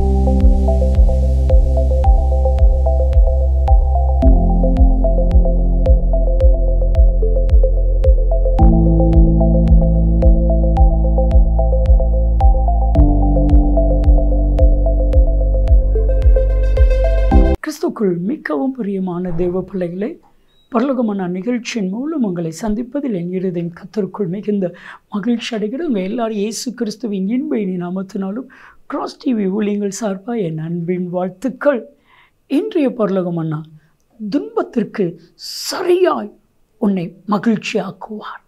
கிறிஸ்துக்குள் மிகவும் பிரியமான தேவ பிள்ளைகளே பரலோகமான நிகழ்ச்சியின் மூலம் உங்களை சந்திப்பதில் என் இருதயம் கத்தருக்குள் மிகுந்த மகிழ்ச்சி அடைகிறேன் உங்கள் எல்லாரும் இயேசு கிறிஸ்துவின் இன்ப இனி நாமத்தினாலும் கிராஸ் டிவி ஊழியங்கள் சார்பாக என் அன்பின் வாழ்த்துக்கள் இன்றைய பரலோகமன்னா துன்பத்திற்கு சரியாய் உன்னை மகிழ்ச்சியாக்குவார்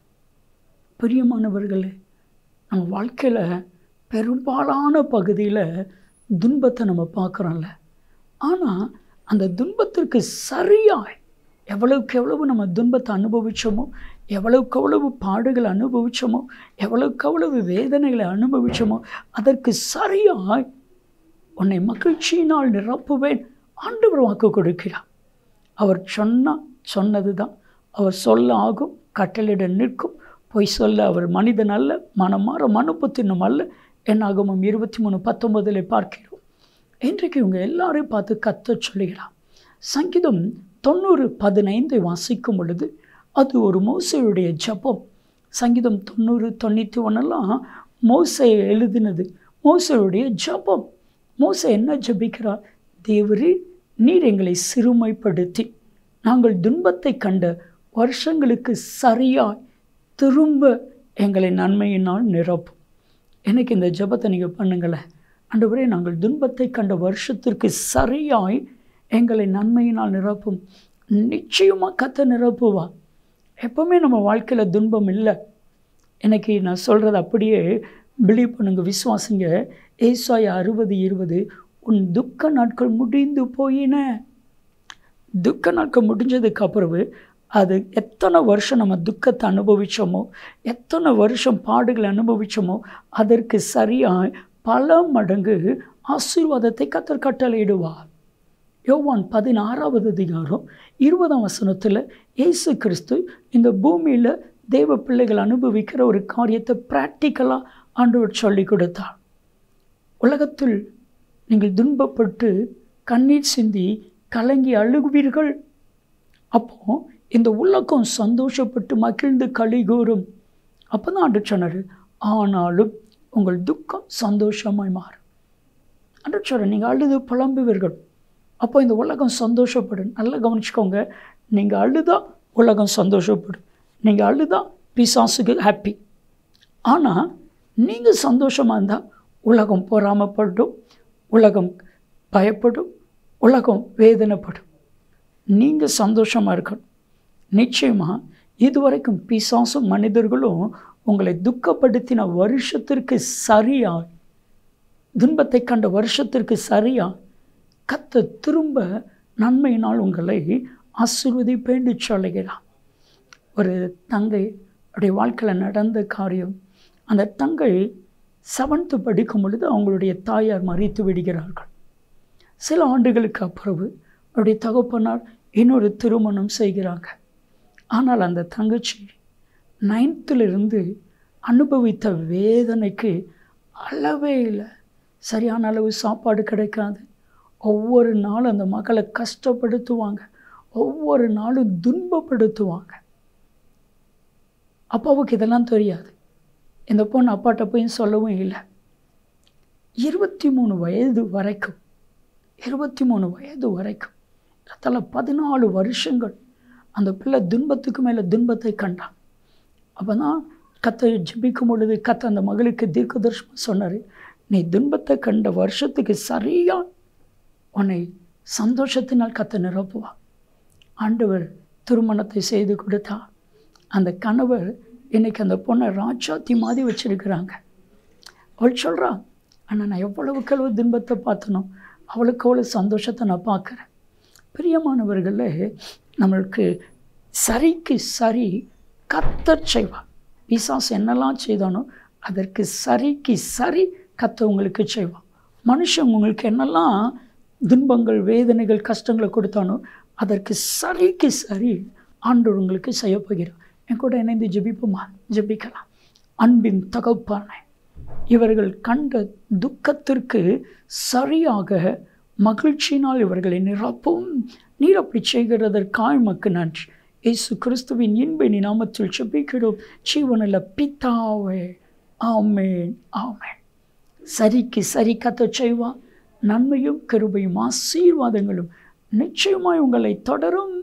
பிரியமானவர்களே நம்ம வாழ்க்கையில் பெரும்பாலான பகுதியில் துன்பத்தை நம்ம பார்க்குறோம்ல ஆனால் அந்த துன்பத்திற்கு சரியாய் எவ்வளவுக்கு எவ்வளவு நம்ம துன்பத்தை அனுபவித்தோமோ எவ்வளவுக்கு எவ்வளவு பாடுகளை அனுபவித்தோமோ எவ்வளவுக்கு எவ்வளவு வேதனைகளை அனுபவித்தோமோ அதற்கு சரியாய் உன்னை மகிழ்ச்சியினால் நிரப்புவேன் ஆண்டவர் வாக்கு கொடுக்கிறார் அவர் சொன்னால் சொன்னது தான் அவர் சொல்ல ஆகும் கட்டளையிட நிற்கும் பொய் சொல்ல அவர் மனிதன் அல்ல மனமாற மனுப்புத்தினும் அல்ல என்னாகமும் இருபத்தி மூணு பத்தொன்பதில் பார்க்கிறோம் இன்றைக்கு இவங்க எல்லாரையும் பார்த்து கத்த சொல்லுகிறார் சங்கீதம் தொண்ணூறு பதினைந்தை வாசிக்கும் பொழுது அது ஒரு மோசையுடைய ஜபம் சங்கீதம் தொண்ணூறு தொண்ணூற்றி ஒன்றெல்லாம் மோசை எழுதினது மோசையுடைய ஜபம் மோசை என்ன ஜபிக்கிறார் தேவரே நீர் எங்களை சிறுமைப்படுத்தி நாங்கள் துன்பத்தை கண்ட வருஷங்களுக்கு சரியாய் திரும்ப எங்களை நன்மையினால் நிரப்பும் எனக்கு இந்த ஜபத்தை நீங்கள் பண்ணுங்களேன் ஆண்டவரே நாங்கள் துன்பத்தை கண்ட வருஷத்திற்கு சரியாய் எங்களை நன்மையினால் நிரப்பும் நிச்சயமாக கத்த நிரப்புவா எப்போவுமே நம்ம வாழ்க்கையில் துன்பம் இல்லை எனக்கு நான் சொல்கிறது அப்படியே பிலீவ் பண்ணுங்க விசுவாசிங்க ஏசாய அறுபது இருபது உன் துக்க நாட்கள் முடிந்து போயின துக்க நாட்கள் முடிஞ்சதுக்கு அப்புறவு அது எத்தனை வருஷம் நம்ம துக்கத்தை அனுபவித்தோமோ எத்தனை வருஷம் பாடுகளை அனுபவித்தோமோ அதற்கு சரியாய் பல மடங்கு ஆசீர்வாதத்தை கத்தர் கட்டளையிடுவார் யோவான் பதினாறாவது அதிகாரம் இருபதாம் வசனத்தில் இயேசு கிறிஸ்து இந்த பூமியில் தேவ பிள்ளைகள் அனுபவிக்கிற ஒரு காரியத்தை ப்ராக்டிக்கலாக ஆண்டவர் சொல்லி கொடுத்தார் உலகத்தில் நீங்கள் துன்பப்பட்டு கண்ணீர் சிந்தி கலங்கி அழுகுவீர்கள் அப்போ இந்த உலகம் சந்தோஷப்பட்டு மகிழ்ந்து கழிகூறும் அப்போ தான் ஆண்டு சொன்னார் ஆனாலும் உங்கள் துக்கம் சந்தோஷமாய் மாறும் அன்று சொல்ற நீங்கள் அழுது புலம்புவீர்கள் அப்போ இந்த உலகம் சந்தோஷப்படும் நல்லா கவனிச்சுக்கோங்க நீங்கள் அழுதா உலகம் சந்தோஷப்படும் நீங்கள் அழுதா பிசாசுக்கு ஹாப்பி ஆனால் நீங்கள் சந்தோஷமாக இருந்தால் உலகம் பொறாமப்படும் உலகம் பயப்படும் உலகம் வேதனைப்படும் நீங்கள் சந்தோஷமாக இருக்கணும் நிச்சயமாக இதுவரைக்கும் பிசாசும் மனிதர்களும் உங்களை துக்கப்படுத்தின வருஷத்திற்கு சரியாய் துன்பத்தை கண்ட வருஷத்திற்கு சரியாக கத்த திரும்ப நன்மையினால் உங்களை ஆசிர்வதிப்பேண்டு சொல்லுகிறார் ஒரு தங்கை அவருடைய வாழ்க்கையில் நடந்த காரியம் அந்த தங்கை செவன்த்து படிக்கும் பொழுது அவங்களுடைய தாயார் மறித்து விடுகிறார்கள் சில ஆண்டுகளுக்கு அப்புறவு அவருடைய தகப்பனார் இன்னொரு திருமணம் செய்கிறாங்க ஆனால் அந்த தங்கச்சி நைன்த்திலிருந்து அனுபவித்த வேதனைக்கு அளவே இல்லை சரியான அளவு சாப்பாடு கிடைக்காது ஒவ்வொரு நாளும் அந்த மக்களை கஷ்டப்படுத்துவாங்க ஒவ்வொரு நாளும் துன்பப்படுத்துவாங்க அப்பாவுக்கு இதெல்லாம் தெரியாது இந்த பொண்ணு அப்பாட்ட போய் சொல்லவும் இல்லை இருபத்தி மூணு வயது வரைக்கும் இருபத்தி மூணு வயது வரைக்கும் அதில் பதினாலு வருஷங்கள் அந்த பிள்ளை துன்பத்துக்கு மேலே துன்பத்தை கண்டான் அப்போ தான் கத்தை ஜபிக்கும் பொழுது கத்த அந்த மகளுக்கு தீர்க்கதர்ஷனம் சொன்னார் நீ துன்பத்தை கண்ட வருஷத்துக்கு சரியாக உன்னை சந்தோஷத்தினால் கத்த நிரப்புவா ஆண்டவர் திருமணத்தை செய்து கொடுத்தா அந்த கணவர் இன்னைக்கு அந்த பொண்ணை ராஜாத்தி மாதிரி வச்சுருக்கிறாங்க அவள் சொல்கிறா ஆனால் நான் எவ்வளவுக்கு எவ்வளவு துன்பத்தை பார்த்தனோ அவளுக்கு அவ்வளோ சந்தோஷத்தை நான் பார்க்குறேன் பிரியமானவர்களே நம்மளுக்கு சரிக்கு சரி கத்தர் செய்வார் பிசாஸ் என்னெல்லாம் செய்தானோ அதற்கு சரிக்கு சரி கத்த உங்களுக்கு செய்வான் மனுஷன் உங்களுக்கு என்னெல்லாம் துன்பங்கள் வேதனைகள் கஷ்டங்களை கொடுத்தானோ அதற்கு சரிக்கு சரி ஆண்டவர் உங்களுக்கு செய்ய போகிறார் என் கூட இணைந்து ஜெபிப்போமா ஜெபிக்கலாம் அன்பின் தகப்பானே இவர்கள் கண்ட துக்கத்திற்கு சரியாக மகிழ்ச்சியினால் இவர்களை நிரப்பும் நீர் அப்படி செய்கிறதற்காய் மக்கு நன்றி இயேசு கிறிஸ்துவின் இன்பினி நாமத்தில் செபிக்கிறோம் ஜீவனில் பித்தாவே ஆமேன் ஆமேன் சரிக்கு சரி கத்த செய்வான் நன்மையும் கிருபையும் ஆசீர்வாதங்களும் நிச்சயமாய் உங்களை தொடரும்